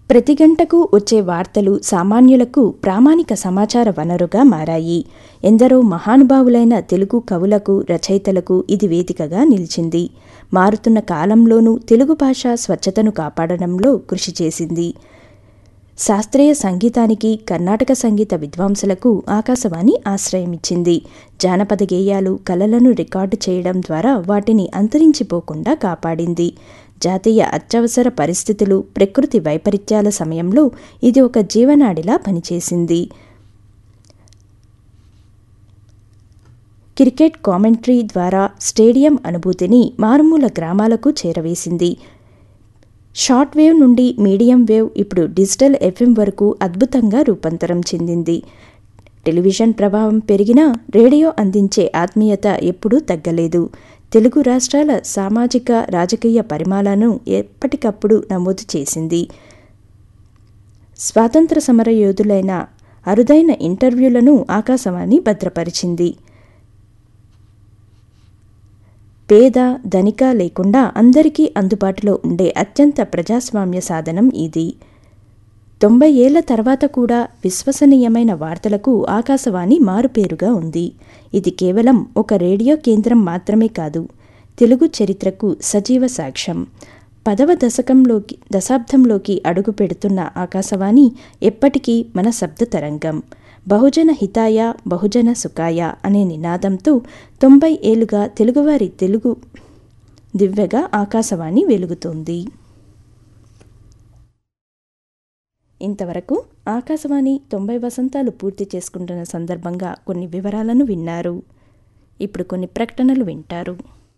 ప్రతి గంటకు వచ్చే వార్తలు సామాన్యులకు ప్రామాణిక సమాచార వనరుగా మారాయి ఎందరో మహానుభావులైన తెలుగు కవులకు రచయితలకు ఇది వేదికగా నిలిచింది మారుతున్న కాలంలోనూ తెలుగు భాష స్వచ్ఛతను కాపాడడంలో కృషి చేసింది శాస్త్రీయ సంగీతానికి కర్ణాటక సంగీత విద్వాంసులకు ఆకాశవాణి ఆశ్రయమిచ్చింది జానపద గేయాలు కళలను రికార్డు చేయడం ద్వారా వాటిని అంతరించిపోకుండా కాపాడింది జాతీయ అత్యవసర పరిస్థితులు ప్రకృతి వైపరీత్యాల సమయంలో ఇది ఒక జీవనాడిలా పనిచేసింది క్రికెట్ కామెంటరీ ద్వారా స్టేడియం అనుభూతిని మారుమూల గ్రామాలకు చేరవేసింది షార్ట్ వేవ్ నుండి మీడియం వేవ్ ఇప్పుడు డిజిటల్ ఎఫ్ఎం వరకు అద్భుతంగా రూపాంతరం చెందింది టెలివిజన్ ప్రభావం పెరిగినా రేడియో అందించే ఆత్మీయత ఎప్పుడూ తగ్గలేదు తెలుగు రాష్ట్రాల సామాజిక రాజకీయ పరిమాణాలను ఎప్పటికప్పుడు నమోదు చేసింది స్వాతంత్ర సమర యోధులైన అరుదైన ఇంటర్వ్యూలను ఆకాశవాణి భద్రపరిచింది పేద ధనిక లేకుండా అందరికీ అందుబాటులో ఉండే అత్యంత ప్రజాస్వామ్య సాధనం ఇది తొంభై ఏళ్ల తర్వాత కూడా విశ్వసనీయమైన వార్తలకు ఆకాశవాణి మారుపేరుగా ఉంది ఇది కేవలం ఒక రేడియో కేంద్రం మాత్రమే కాదు తెలుగు చరిత్రకు సజీవ సాక్ష్యం పదవ దశకంలోకి దశాబ్దంలోకి అడుగు పెడుతున్న ఆకాశవాణి ఎప్పటికీ మన శబ్ద తరంగం బహుజన హితాయ బహుజన సుఖాయ అనే నినాదంతో తొంభై ఏళ్లుగా తెలుగువారి తెలుగు దివ్యగా ఆకాశవాణి వెలుగుతోంది ఇంతవరకు ఆకాశవాణి తొంభై వసంతాలు పూర్తి చేసుకుంటున్న సందర్భంగా కొన్ని వివరాలను విన్నారు ఇప్పుడు కొన్ని ప్రకటనలు వింటారు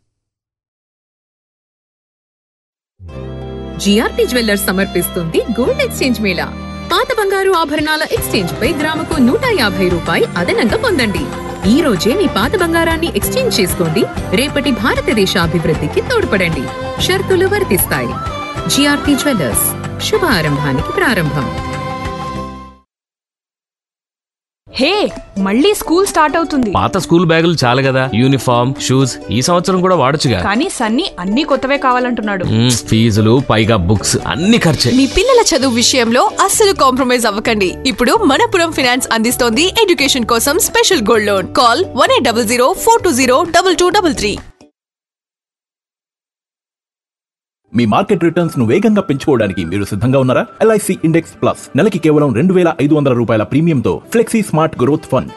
జిఆర్టీ జ్యువెల్లర్స్ సమర్పిస్తుంది గోల్డ్ ఎక్స్చేంజ్ మేళా పాత బంగారు ఆభరణాల ఎక్స్చేంజ్ పై గ్రాముకు నూట యాభై రూపాయి అదనంగా పొందండి ఈ రోజే మీ పాత బంగారాన్ని ఎక్స్చేంజ్ చేసుకోండి రేపటి భారతదేశ అభివృద్ధికి తోడ్పడండి షరతులు వర్తిస్తాయి జిఆర్టీ జ్యువెల్లర్స్ శుభ ఆరంభానికి ప్రారంభం హే మళ్ళీ స్కూల్ స్టార్ట్ అవుతుంది పాత స్కూల్ బ్యాగులు చాలు కదా యూనిఫామ్ షూస్ ఈ సంవత్సరం కూడా వాడొచ్చుగా కానీ సన్నీ అన్ని కొత్తవే కావాలంటున్నాడు మ్మ్, ఫీజులు పైగా బుక్స్ అన్ని ఖర్చే మీ పిల్లల చదువు విషయంలో అస్సలు కాంప్రమైజ్ అవ్వకండి ఇప్పుడు మనపురం ఫినాన్స్ అందిస్తోంది ఎడ్యుకేషన్ కోసం special gold loan call one eight double zero four two zero double two double three మీ మార్కెట్ రిటర్న్స్ ను వేగంగా పెంచుకోవడానికి మీరు సిద్ధంగా ఉన్నారా ఎల్ఐసి ఇండెక్స్ ప్లస్ నెలకి కేవలం రెండు వేల ఐదు వందల రూపాయల ప్రీమియంతో ఫ్లెక్సీ స్మార్ట్ గ్రోత్ ఫండ్